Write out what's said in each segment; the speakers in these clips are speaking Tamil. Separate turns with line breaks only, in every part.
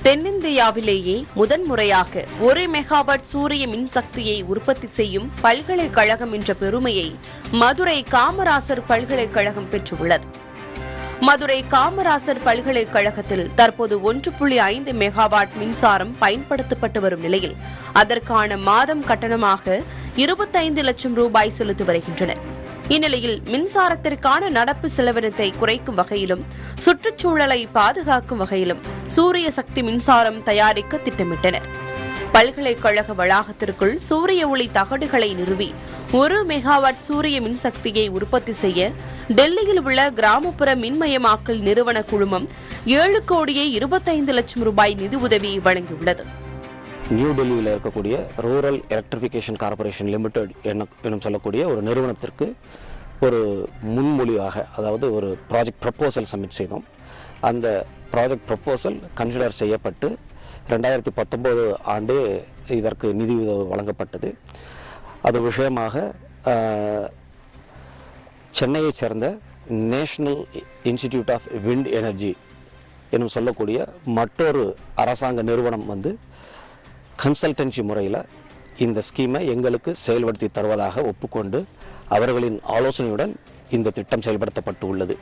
தென்னிந்தியாவிலேயே முதன்முறையாக ஒரு மெகாவாட் சூரிய மின்சக்தியை உற்பத்தி செய்யும் பல்கலைக்கழகம் என்ற பெருமையை மதுரை காமராசர் பல்கலைக்கழகம் பெற்றுள்ளது மதுரை காமராசர் பல்கலைக்கழகத்தில் தற்போது ஒன்று புள்ளி ஐந்து மெகாவாட் மின்சாரம் பயன்படுத்தப்பட்டு வரும் நிலையில் அதற்கான மாதம் கட்டணமாக இருபத்தைந்து லட்சம் ரூபாய் செலுத்தி வருகின்றனர் இந்நிலையில் மின்சாரத்திற்கான நடப்பு செலவினத்தை குறைக்கும் வகையிலும் சுற்றுச்சூழலை பாதுகாக்கும் வகையிலும் சூரிய சக்தி மின்சாரம் தயாரிக்க திட்டமிட்டனர் பல்கலைக்கழக வளாகத்திற்குள் சூரிய ஒளி தகடுகளை நிறுவி ஒரு மெகாவாட் சூரிய மின்சக்தியை உற்பத்தி செய்ய டெல்லியில் உள்ள கிராமப்புற மின்மயமாக்கல் நிறுவன குழுமம் ஏழு கோடியே இருபத்தைந்து லட்சம் ரூபாய் நிதி உதவியை வழங்கியுள்ளது
நியூ டெல்லியில் இருக்கக்கூடிய ரூரல் எலக்ட்ரிஃபிகேஷன் கார்ப்பரேஷன் லிமிடெட் என எனும் சொல்லக்கூடிய ஒரு நிறுவனத்திற்கு ஒரு முன்மொழிவாக அதாவது ஒரு ப்ராஜெக்ட் ப்ரப்போசல் சப்மிட் செய்தோம் அந்த ப்ராஜெக்ட் ப்ரப்போசல் கன்சிடர் செய்யப்பட்டு ரெண்டாயிரத்தி பத்தொம்போது ஆண்டு இதற்கு நிதி உதவி வழங்கப்பட்டது அது விஷயமாக ஆஹ், சென்னையைச் சேர்ந்த national institute of wind energy எனும் சொல்லக்கூடிய மற்றொரு அரசாங்க நிறுவனம் வந்து கன்சல்டன்சி முறையில் இந்த ஸ்கீமை எங்களுக்கு செயல்படுத்தி தருவதாக ஒப்புக்கொண்டு அவர்களின் ஆலோசனையுடன் இந்த திட்டம் செயல்படுத்தப்பட்டு உள்ளது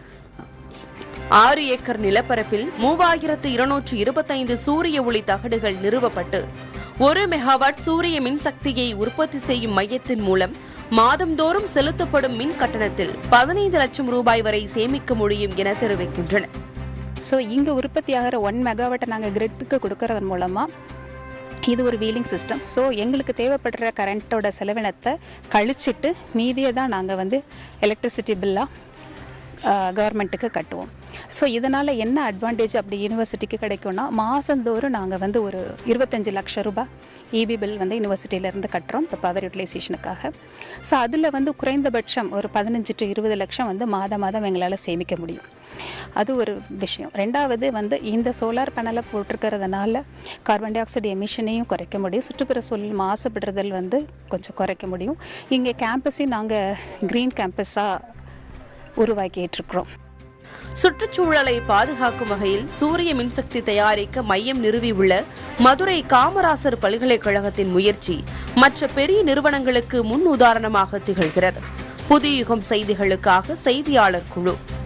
ஆறு ஏக்கர் நிலப்பரப்பில் மூவாயிரத்து இருநூற்று இருபத்தைந்து சூரிய ஒளி தகடுகள் நிறுவப்பட்டு ஒரு மெகாவாட் சூரிய மின்சக்தியை உற்பத்தி செய்யும் மையத்தின் மூலம் மாதந்தோறும் செலுத்தப்படும் மின் கட்டணத்தில் பதினைந்து லட்சம் ரூபாய் வரை சேமிக்க முடியும் என தெரிவிக்கின்றனர்
ஸோ இங்கே உற்பத்தி ஆகிற ஒன் மெகாவாட்டை நாங்கள் கிரிட்டுக்கு கொடுக்கறதன் மூலமாக இது ஒரு வீலிங் சிஸ்டம் ஸோ எங்களுக்கு தேவைப்படுற கரண்ட்டோட செலவினத்தை கழிச்சிட்டு மீதியை தான் நாங்கள் வந்து எலக்ட்ரிசிட்டி பில்லாக கவர்மெண்ட்டுக்கு கட்டுவோம் ஸோ இதனால் என்ன அட்வான்டேஜ் அப்படி யூனிவர்சிட்டிக்கு கிடைக்கும்னா மாதந்தோறும் நாங்கள் வந்து ஒரு இருபத்தஞ்சு லட்சம் ரூபாய் இபி பில் வந்து யூனிவர்சிட்டியிலேருந்து கட்டுறோம் இந்த பவர் யூட்டிலைசேஷனுக்காக ஸோ அதில் வந்து குறைந்தபட்சம் ஒரு பதினஞ்சு டு இருபது லட்சம் வந்து மாதம் மாதம் எங்களால் சேமிக்க முடியும் அது ஒரு விஷயம் ரெண்டாவது வந்து இந்த சோலார் பேனலை போட்டிருக்கிறதுனால கார்பன் டை ஆக்சைடு எமிஷனையும் குறைக்க முடியும் சுற்றுப்புற சூழல் மாசுபடுறதல் வந்து கொஞ்சம் குறைக்க முடியும் இங்கே கேம்பஸையும் நாங்கள் க்ரீன் கேம்பஸாக உருவாக்கிட்டுருக்குறோம்
சுற்றுச்சூழலை பாதுகாக்கும் வகையில் சூரிய மின்சக்தி தயாரிக்க மையம் நிறுவியுள்ள மதுரை காமராசர் பல்கலைக்கழகத்தின் முயற்சி மற்ற பெரிய நிறுவனங்களுக்கு முன் உதாரணமாக திகழ்கிறது புதிய யுகம் செய்திகளுக்காக செய்தியாளர் குழு